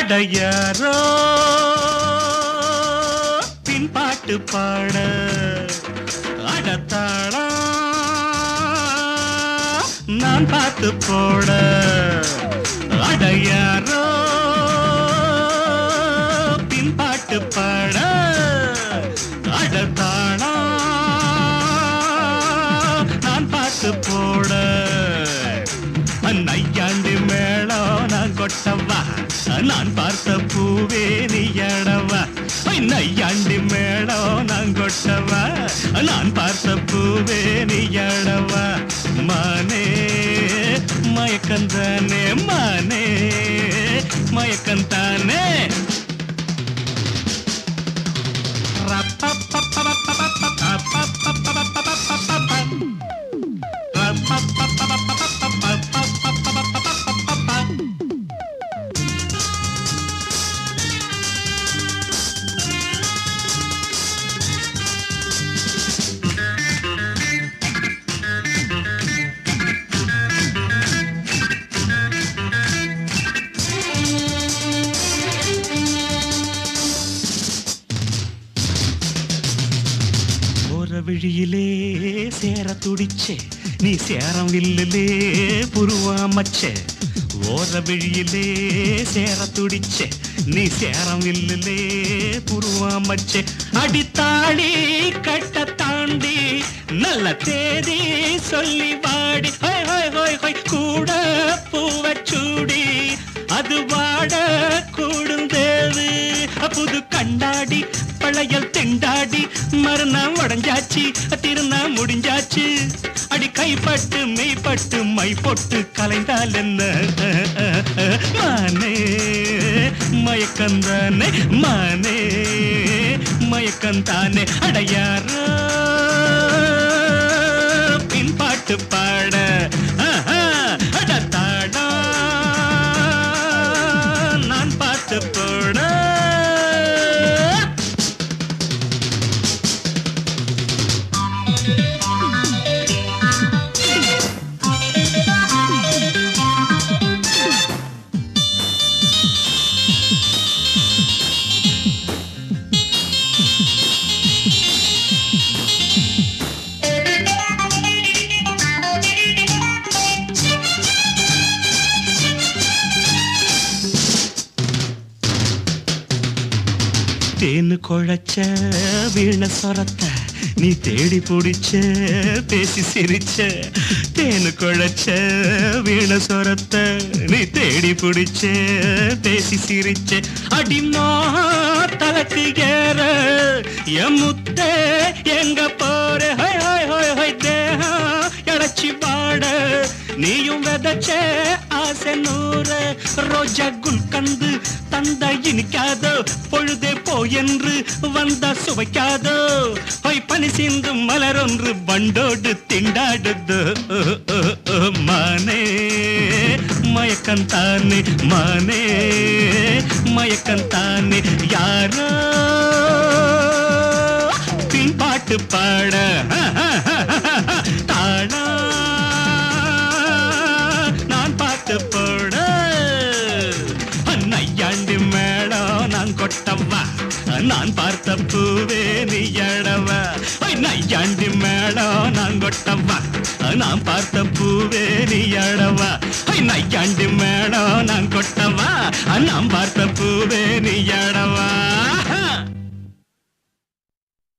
அடையாரோ பின்பாட்டு பாட அடத்தாளா நான் பார்த்து போட அடையாரோ பின்பாட்டு பாட அடத்தாளா நான் பார்த்து போட நையாண்டி மேளம் நான் கொட்டவா நான் பார்த்த பூவே நீ எடவா நையாண்டி மேளம் நான் கொட்டவா நான் பார்த்த பூவே நீ எடவா மானே மயக்கந்தானே மானே மயக்கந்தானே போற விழியிலே சேர துடிச்சே நீ சேரம் வில்லிலே புருவாமச்சே ஓர விழியிலே சேர துடிச்சே நீ சேரம் வில்லிலே புருவாமச்சே அடித்தாடி கட்ட தாண்டி நல்ல தேதி சொல்லி வாடி ஹோய் ஹோய் ஹோய் ஹோய் கூட பூவச்சூடி அது வாட கூடுந்தேது புது கண்ணாடி பழையல் திண்டாடி மறுநாள் உடஞ்சாச்சு திருநா முடிஞ்சாச்சு அடி கைப்பட்டு மெய்ப்பட்டு மை பொட்டு கலைந்தால் என்ன மானே மயக்கந்தானே மானே மயக்கந்தானே அடையாரோ பின்பாட்டு பாட ஆஹா, அடத்தாடா நான் பார்த்து போட தேனு குழைச்ச வீண சொரத்த நீ தேடி பிடிச்ச பேசி சிரிச்ச தேனு குழைச்ச வீண சொரத்த நீ தேடி பிடிச்ச பேசி சிரிச்ச அடிமா தலக்கு ஏற என் முத்தே எங்க போற ஹோய் ஹோய் ஹோய் ஹோய் தேகம் இழைச்சி பாட நீயும் விதைச்ச ஆசை நூறு ரோஜா குல்கந்து தந்த இனிக்காதோ பொழுதே போ என்று வந்த சுவைக்காதோ பொய் பனி சிந்தும் மலர் ஒன்று பண்டோடு திண்டாடுதோ மானே மயக்கந்தானே மானே மயக்கந்தானே யாரோ பின்பாட்டு பாட தாடா நான் பாட்டு போட நையாண்டி மேடம் நான் கொட்டவா நான் பார்த்த பூவே நீ எடவா நையாண்டி மேடம் நான் கொட்டவா நான் பார்த்த பூவே நீ எடவா நையாண்டி மேடம் நான் கொட்டவா நான் பார்த்த பூவே நீ எடவா